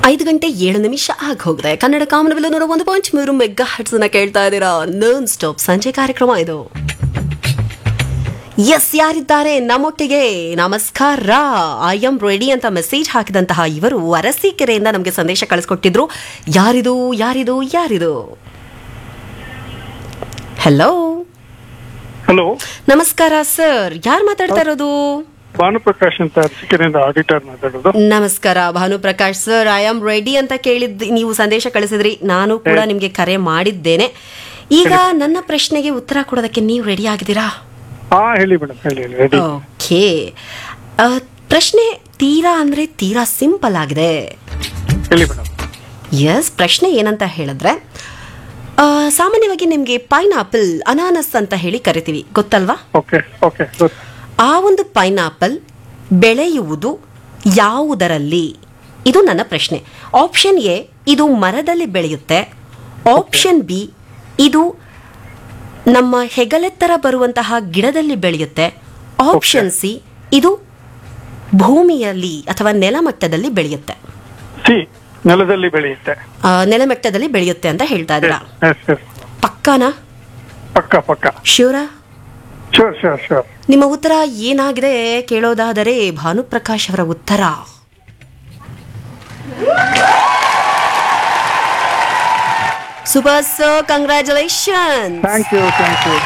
ಐದು ಗಂಟೆ ಏಳು ನಿಮಿಷ ಆಗ ಹೋಗಿದೆ ಕನ್ನಡ ಕಾಮನವೆಲ್ಲ ನೂರ ಒಂದು ಪಾಯಿಂಟ್ ಮೂರು ಮೆಗಾ ಹಟ್ಸ್ ಅನ್ನ ಕೇಳ್ತಾ ಇದ್ದೀರಾ ನಾನ್ ಸ್ಟಾಪ್ ಸಂಜೆ ಕಾರ್ಯಕ್ರಮ ಇದು ಎಸ್ ಯಾರಿದ್ದಾರೆ ನಮ್ಮೊಟ್ಟಿಗೆ ನಮಸ್ಕಾರ ಐ ಎಂ ರೆಡಿ ಅಂತ ಮೆಸೇಜ್ ಹಾಕಿದಂತಹ ಇವರು ಅರಸೀಕೆರೆಯಿಂದ ನಮಗೆ ಸಂದೇಶ ಕಳಿಸ್ಕೊಟ್ಟಿದ್ರು ಯಾರಿದು ಯಾರಿದು ಯಾರಿದು ಹಲೋ ಹಲೋ ನಮಸ್ಕಾರ ಸರ್ ಯಾರು ಮಾತಾಡ್ತಾ ಇರೋದು ಭಾನುಪ್ರಕಾಶ್ ಅಂತ ಅರಸಿಕೆರೆಯಿಂದ ಆಡಿಟರ್ ಮಾತಾಡೋದು ನಮಸ್ಕಾರ Bhanuprakash sir I am ready ಅಂತ ಕೇಳಿದ್ ನೀವು ಸಂದೇಶ ಕಳಿಸಿದ್ರಿ ನಾನು ಕೂಡ ನಿಮ್ಗೆ ಕರೆ ಮಾಡಿದ್ದೇನೆ ಈಗ ನನ್ನ ಪ್ರಶ್ನೆಗೆ ಉತ್ತರ ಕೊಡೋದಕ್ಕೆ ನೀವು ರೆಡಿ ಆಗಿದ್ದೀರಾ ಹಾ ಹೇಳಿ ಮೇಡಮ್ ಹೇಳಿ ಹೇಳಿ ರೆಡಿ ಓಕೆ ಪ್ರಶ್ನೆ ತೀರಾ ಅಂದ್ರೆ ತೀರಾ ಸಿಂಪಲ್ ಆಗಿದೆ ಹೇಳಿ ಮೇಡಮ್ ಎಸ್ ಪ್ರಶ್ನೆ ಏನಂತ ಹೇಳಿದ್ರೆ ಆ, ಸಾಮಾನ್ಯವಾಗಿ ನಿಮಗೆ ಪೈನಾಪಲ್ ಅನಾನಸ್ ಅಂತ ಹೇಳಿ ಕರಿತೀವಿ ಗೊತ್ತಲ್ವಾ ಓಕೆ ಓಕೆ ಗೊತ್ತು ಆ ಒಂದು ಪೈನಾಪಲ್ ಬೆಳೆಯುವುದು ಯಾವುದರಲ್ಲಿ ಇದು ನನ್ನ ಪ್ರಶ್ನೆ ಆಪ್ಷನ್ ಎ ಇದು ಮರದಲ್ಲಿ ಬೆಳೆಯುತ್ತೆ ಆಪ್ಷನ್ ಬಿ ಇದು ನಮ್ಮ ಹೆಗಲೆತ್ತರ ಬರುವಂತಹ ಗಿಡದಲ್ಲಿ ಬೆಳೆಯುತ್ತೆ ಆಪ್ಷನ್ ಸಿ ಇದು ಭೂಮಿಯಲ್ಲಿ ಅಥವಾ ನೆಲಮಟ್ಟದಲ್ಲಿ ಬೆಳೆಯುತ್ತೆ ಸಿ ನೆಲದಲ್ಲಿ ಬೆಳೆಯುತ್ತೆ ಆ, ನೆಲಮಟ್ಟದಲ್ಲಿ ಬೆಳೆಯುತ್ತೆ ಅಂತ ಹೇಳ್ತಾ ಇದ್ದೀರಾ ಎಸ್ ಎಸ್ ಪಕ್ಕಾನಾ ಪಕ್ಕ ಪಕ್ಕ ಶ್ಯೂರಾ ಶೋರ್ ಶೋರ್ ಶೋರ್ ನಿಮ್ಮ ಉತ್ತರ ಏನಾಗಿದೆ ಕೇಳೋದಾದರೆ ಭಾನುಪ್ರಕಾಶ್ ಅವರ ಉತ್ತರ super sir congratulation thank you thank you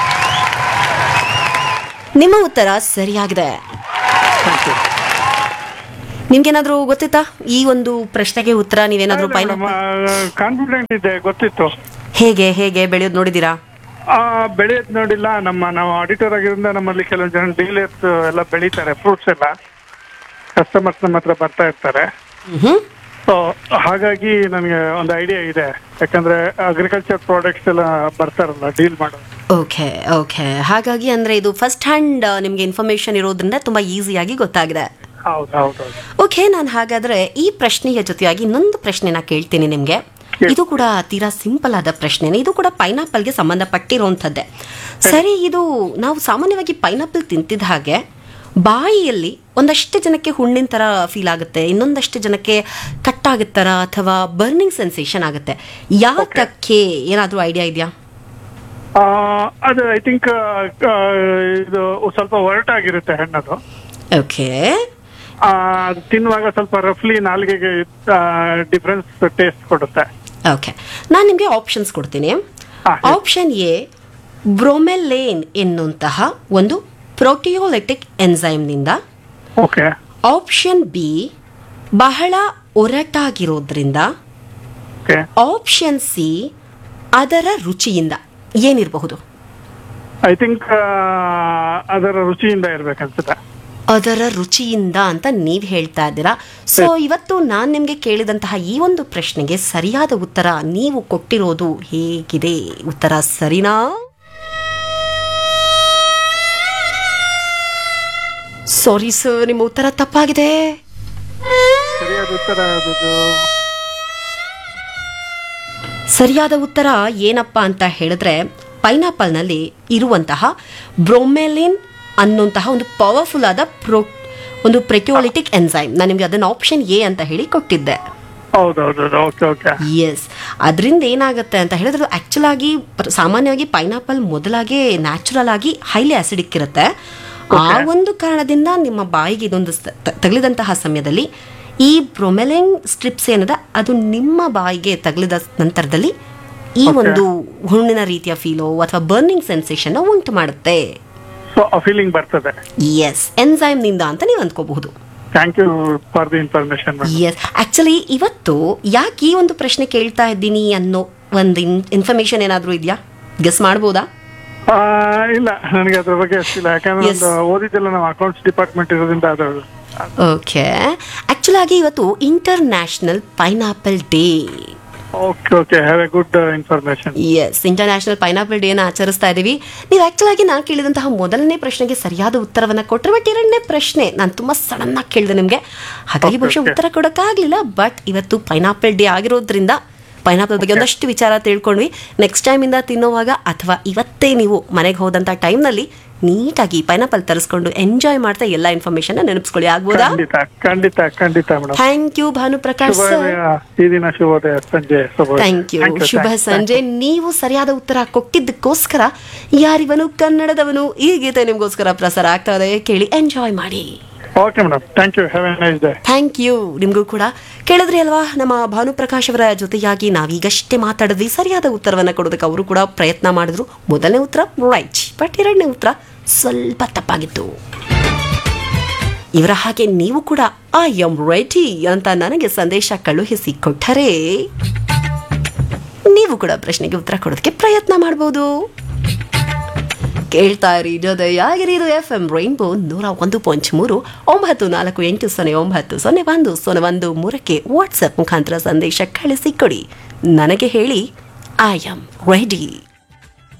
ನಿಮ್ಮ ಉತ್ತರ ಸರಿಯಾಗಿದೆ ಥ್ಯಾಂಕ್ ಯು ನಿಮ್ಗೇನಾದ್ರೂ ಗೊತ್ತಿತ್ತಾ ಈ ಒಂದು ಪ್ರಶ್ನೆಗೆ ಉತ್ತರ ನೀವೇನಾದ್ರೂ ಪೈನ ಕಾನ್ಫಿಡೆಂಟ್ ಇದೆ ಗೊತ್ತಿತ್ತು ಹೇಗೆ ಹೇಗೆ ಬೆಳೆಯೋದು ನೋಡಿದೀರಾ ಆ, ಬೆಳೆಯೋದ್ ನೋಡಿಲ್ಲ ನಮ್ಮ ನಾವು ಆಡಿಟರ್ ಆಗಿರೋದ್ರಿಂದ ನಮ್ಮಲ್ಲಿ ಕೆಲವೊಂದು ಜನ ಡೀಲರ್ಸ್ ಎಲ್ಲ ಬೆಳೀತಾರೆ ಫ್ರೂಟ್ಸ್ ಎಲ್ಲ ಕಸ್ಟಮರ್ಸ್ ನಮ್ಮ ಹತ್ರ ಬರ್ತಾ ಇರ್ತಾರೆ ಹ್ಮ್ ಸೊ ಹಾಗಾಗಿ ನನಗೆ ಒಂದು ಐಡಿಯಾ ಇದೆ ಯಾಕಂದ್ರೆ ಅಗ್ರಿಕಲ್ಚರ್ ಪ್ರಾಡಕ್ಟ್ಸ್ ಎಲ್ಲ ಬರ್ತಾರಲ್ಲ ಡೀಲ್ ಮಾಡೋದು ಓಕೆ ಓಕೆ ಹಾಗಾಗಿ ಅಂದ್ರೆ ಇದು ಫಸ್ಟ್ ಹ್ಯಾಂಡ್ ನಿಮ್ಗೆ ಇನ್ಫಾರ್ಮೇಶನ್ ಇರೋದ್ರಿಂದ ತುಂಬಾ ಈಸಿಯಾಗಿ ಗೊತ್ತಾಗಿದೆ ಹೌದು ಹೌದು ಹೌದು ಓಕೆ ನಾನು ಹಾಗಾದ್ರೆ ಈ ಪ್ರಶ್ನೆಯ ಜೊತೆಯಾಗಿ ಇನ್ನೊಂದು ಪ್ರಶ್ನೆನ ಕೇಳ್ತೀನಿ ನಿಮಗೆ ಇದು ಕೂಡ ತೀರಾ ಸಿಂಪಲ್ ಆದ ಪ್ರಶ್ನೆನೇ ಇದು ಕೂಡ ಪೈನಾಪಲ್ಗೆ ಸಂಬಂಧಪಟ್ಟಿರುವಂಥದ್ದೇ ಸರಿ ಇದು ನಾವು ಸಾಮಾನ್ಯವಾಗಿ ಪೈನಾಪಲ್ ತಿಂತಿದ್ದ ಹಾಗೆ ಬಾಯಿಯಲ್ಲಿ ಒಂದಷ್ಟು ಜನಕ್ಕೆ ಹುಣ್ಣಿನ ಥರ ಫೀಲ್ ಆಗುತ್ತೆ ಇನ್ನೊಂದಷ್ಟು ಜನಕ್ಕೆ ಕಟ್ಟಾಗುತ್ತರ ಅಥವಾ ಬರ್ನಿಂಗ್ ಸೆನ್ಸೇಷನ್ ಆಗುತ್ತೆ ಯಾತಕ್ಕೆ ಏನಾದರೂ ಐಡಿಯಾ ಇದೆಯಾ ಆ, ಅದು ಐ ಥಿಂಕ್ ಇದು ಸ್ವಲ್ಪ ಒರಟಾಗಿರುತ್ತೆ ಹಣ್ಣದು ಓಕೆ ಆ, ಅದು ತಿನ್ನುವಾಗ ಸ್ವಲ್ಪ ರಫ್ಲಿ ನಾಲ್ಗೆಗೆ ಡಿಫ್ರೆನ್ಸ್ ಟೇಸ್ಟ್ ಕೊಡುತ್ತೆ ಓಕೆ ನಾನು ನಿಮಗೆ ಆಪ್ಷನ್ಸ್ ಕೊಡ್ತೀನಿ ಹಾ, ಹೇಳಿ. ಆಪ್ಷನ್ ಎ ಬ್ರೊಮೆಲೇನ್ ಎನ್ನುವಂತಹ ಒಂದು ಪ್ರೋಟಿಯೋಲೆಟಿಕ್ ಎಂಜೈಮ್ನಿಂದ ಓಕೆ ಆಪ್ಷನ್ ಬಿ ಬಹಳ ಒರಟಾಗಿರೋದ್ರಿಂದ ಓಕೆ ಆಪ್ಷನ್ ಸಿ ಅದರ ರುಚಿಯಿಂದ ಏನಿರಬಹುದು ಐ ಥಿಂಕ್ ಅದರ ರುಚಿಯಿಂದ ಇರ್ಬೇಕನ್ಸುತ್ತೆ ಅದರ ರುಚಿಯಿಂದ ಅಂತ ನೀವು ಹೇಳ್ತಾ ಇದ್ದೀರಾ ಸೊ ಇವತ್ತು ನಾನು ನಿಮಗೆ ಕೇಳಿದಂತಹ ಈ ಒಂದು ಪ್ರಶ್ನೆಗೆ ಸರಿಯಾದ ಉತ್ತರ ನೀವು ಕೊಟ್ಟಿರೋದು ಹೇಗಿದೆ ಉತ್ತರ ಸರಿನಾ ಸಾರಿ ಸರ್ ನಿಮ್ಮ ಉತ್ತರ ತಪ್ಪಾಗಿದೆ ಸರಿಯಾದ ಉತ್ತರ ಅದು ಸರಿಯಾದ ಉತ್ತರ ಏನಪ್ಪ ಅಂತ ಹೇಳಿದ್ರೆ ಪೈನಾಪಲ್ನಲ್ಲಿ ಇರುವಂತಹ ಬ್ರೊಮೆಲಿನ್ ಅನ್ನುವಂತಹ ಒಂದು ಪವರ್ಫುಲ್ ಆದ ಪ್ರೋ ಒಂದು ಪ್ರೆಕ್ಯೋಲಿಟಿಕ್ ಎನ್ಸೈಮ್ ನಾನು ನಿಮಗೆ ಅದನ್ನು ಆಪ್ಷನ್ ಎ ಅಂತ ಹೇಳಿ ಕೊಟ್ಟಿದ್ದೆ ಹೌದೌದು ಓಕೆ ಓಕೆ ಎಸ್ ಅದರಿಂದ ಏನಾಗುತ್ತೆ ಅಂತ ಹೇಳಿದ್ರೆ ಆಕ್ಚುಲ್ ಆಗಿ ಪ್ರ- ಸಾಮಾನ್ಯವಾಗಿ ಪೈನಾಪಲ್ ಮೊದಲಾಗಿ ನ್ಯಾಚುರಲ್ ಆಗಿ ಹೈಲಿ ಆಸಿಡಿಕ್ ಇರುತ್ತೆ ಆ ಒಂದು ಕಾರಣದಿಂದ ನಿಮ್ಮ ಬಾಯಿಗೆ ಇದೊಂದು ಸ- ತ- ತಗುಲಿದಂತಹ ಸಮಯದಲ್ಲಿ ಈ ಬ್ರೊಮೆಲಿನ್ ಸ್ಟ್ರಿಪ್ಸ್ ಏನಿದೆ ಅದು ನಿಮ್ಮ ಬಾಯಿಗೆ ತಗುಲಿದ ನಂತರದಲ್ಲಿ ಈ Okay. ಒಂದು ಹುಣ್ಣಿನ ರೀತಿಯ ಫೀಲೋ ಅಥವಾ ಬರ್ನಿಂಗ್ ಸೆನ್ಸೇಷನ್ ಉಂಟು ಮಾಡುತ್ತೆ ಸೊ ಫೀಲಿಂಗ್ ಬರ್ತದೆ ಎಸ್ ಎನ್ಸೈಮ್ನಿಂದ ಅಂತ ನೀವು ಅಂದ್ಕೋಬಹುದು thank you for the information yes actually ಇವತ್ತು ಯಾಕೆ ಈ ಒಂದು ಪ್ರಶ್ನೆ ಕೇಳ್ತಾ ಇದ್ದೀನಿ ಅನ್ನೋ ಒಂದು ಇನ್ಫಾರ್ಮೇಶನ್ ಏನಾದರೂ ಇದೆಯಾ ಗೆಸ್ ಮಾಡ್ಬೋದಾ ಇಲ್ಲ ನನಗೆ ಅದ್ರ ಬಗ್ಗೆ ಅಷ್ಟಿಲ್ಲ ಯಾಕಂದ್ರೆ Yes. ಒಂದು ಓದಿದ್ದೆಲ್ಲ ನಾವು ಅಕೌಂಟ್ಸ್ ಡಿಪಾರ್ಟ್ಮೆಂಟ್ ಇರೋದ್ರಿಂದ ಅದು ಓಕೆ ಆಕ್ಚುಲ್ ಆಗಿ ಇವತ್ತು international pineapple day okay okay have a good information yes international pineapple ಡೇನ ಆಚರಿಸ್ತಾ ಇದ್ದೀವಿ ನೀವು ಆಕ್ಚುಲ್ ಆಗಿ ನಾನು ಕೇಳಿದಂತಹ ಮೊದಲನೇ ಪ್ರಶ್ನೆಗೆ ಸರಿಯಾದ ಉತ್ತರವನ್ನ ಕೊಟ್ಟರೆ ಬಟ್ ಎರಡನೇ ಪ್ರಶ್ನೆ ನಾನು ತುಂಬಾ ಸಡನ್ ಆಗಿ ಕೇಳಿದೆ ನಿಮಗೆ ಹಾಗಾಗಿ Okay, ಬಹುಶಃ okay. ಉತ್ತರ ಕೊಡೋಕ್ಕಾಗಲಿಲ್ಲ ಬಟ್ ಇವತ್ತು ಪೈನಾಪಲ್ ಡೇ ಆಗಿರೋದ್ರಿಂದ ಪೈನಾಪಲ್ ಬಗ್ಗೆ Okay. ಒಂದಷ್ಟು ವಿಚಾರ ತಿಳ್ಕೊಂಡ್ವಿ ನೆಕ್ಸ್ಟ್ ಟೈಮಿಂದ ತಿನ್ನೋವಾಗ ಅಥವಾ ಇವತ್ತೇ ನೀವು ಮನೆಗೆ ಹೋದಂಥ ಟೈಮ್ನಲ್ಲಿ ನೀಟಾಗಿ ಪೈನಾಪಲ್ ತರಿಸ್ಕೊಂಡು ಎಂಜಾಯ್ ಮಾಡ್ತಾ ಎಲ್ಲ ಇನ್ಫಾರ್ಮೇಶನ್ ನೆನಪಿಸ್ಕೊಳ್ಳಿ ಆಗ್ಬೋದಾ ಖಂಡಿತ ಖಂಡಿತ ಖಂಡಿತ madam thank you Bhanuprakash sir ಶುಭೋದಯ ಈ ದಿನ ಶುಭೋದಯ ಸಂಜೆ ಶುಭೋದಯ ಥ್ಯಾಂಕ್ ಯು Thank you, ಶುಭ thanks, ಸಂಜೆ ನೀವು ಸರಿಯಾದ ಉತ್ತರ ಕೊಟ್ಟಿದ್ದಕ್ಕೋಸ್ಕರ ಯಾರಿವನು ಕನ್ನಡದವನು ಈ ಗೀತೆ ನಿಮ್ಗೋಸ್ಕರ ಪ್ರಸಾರ ಆಗ್ತಾ ಇದೆ ಕೇಳಿ ಎಂಜಾಯ್ ಮಾಡಿ okay madam thank you have a nice day thank you ನಿಮಗೂ ಕೂಡ ಕೇಳಿದ್ರಿ ಅಲ್ವಾ ನಮ್ಮ ಭಾನುಪ್ರಕಾಶ್ ಅವರ ಜೊತೆಯಾಗಿ ನಾವೀಗಷ್ಟೇ ಮಾತಾಡಿದ್ವಿ ಸರಿಯಾದ ಉತ್ತರವನ್ನ ಕೊಡೋದಕ್ಕೆ ಅವರು ಕೂಡ ಪ್ರಯತ್ನ ಮಾಡಿದ್ರು ಮೊದಲನೇ ಉತ್ತರ ರೈಟ್ ಬಟ್ ಎರಡನೇ ಉತ್ತರ ಸ್ವಲ್ಪ ತಪ್ಪಾಗಿತ್ತು ಇವರ ಹಾಗೆ ನೀವು ಕೂಡ ಐ ಎಂ ರೆಡಿ ಅಂತ ನನಗೆ ಸಂದೇಶ ಕಳುಹಿಸಿ ಕೊಟ್ಟರೆ ನೀವು ಕೂಡ ಪ್ರಶ್ನೆಗೆ ಉತ್ತರ ಕೊಡೋದಕ್ಕೆ ಪ್ರಯತ್ನ ಮಾಡಬಹುದು ಕೇಳ್ತಾ ಇರಿ ಜೊತೆಯಾಗಿರಿ ಇದು ಎಫ್ ಎಂ ರೈನ್ಬೋ ನೂರ ಒಂದು ಪಾಯಿಂಟ್ ಮೂರು ಒಂಬತ್ತು ನಾಲ್ಕು ಎಂಟು ಸೊನ್ನೆ ಒಂಬತ್ತು ಸೊನ್ನೆ ಒಂದು ಸೊನ್ನೆ ಒಂದು ಮೂರಕ್ಕೆ ವಾಟ್ಸಪ್ ಮುಖಾಂತರ ಸಂದೇಶ ಕಳಿಸಿ ಕೊಡಿ ನನಗೆ ಹೇಳಿ ಐ ಆಮ್ ರೆಡಿ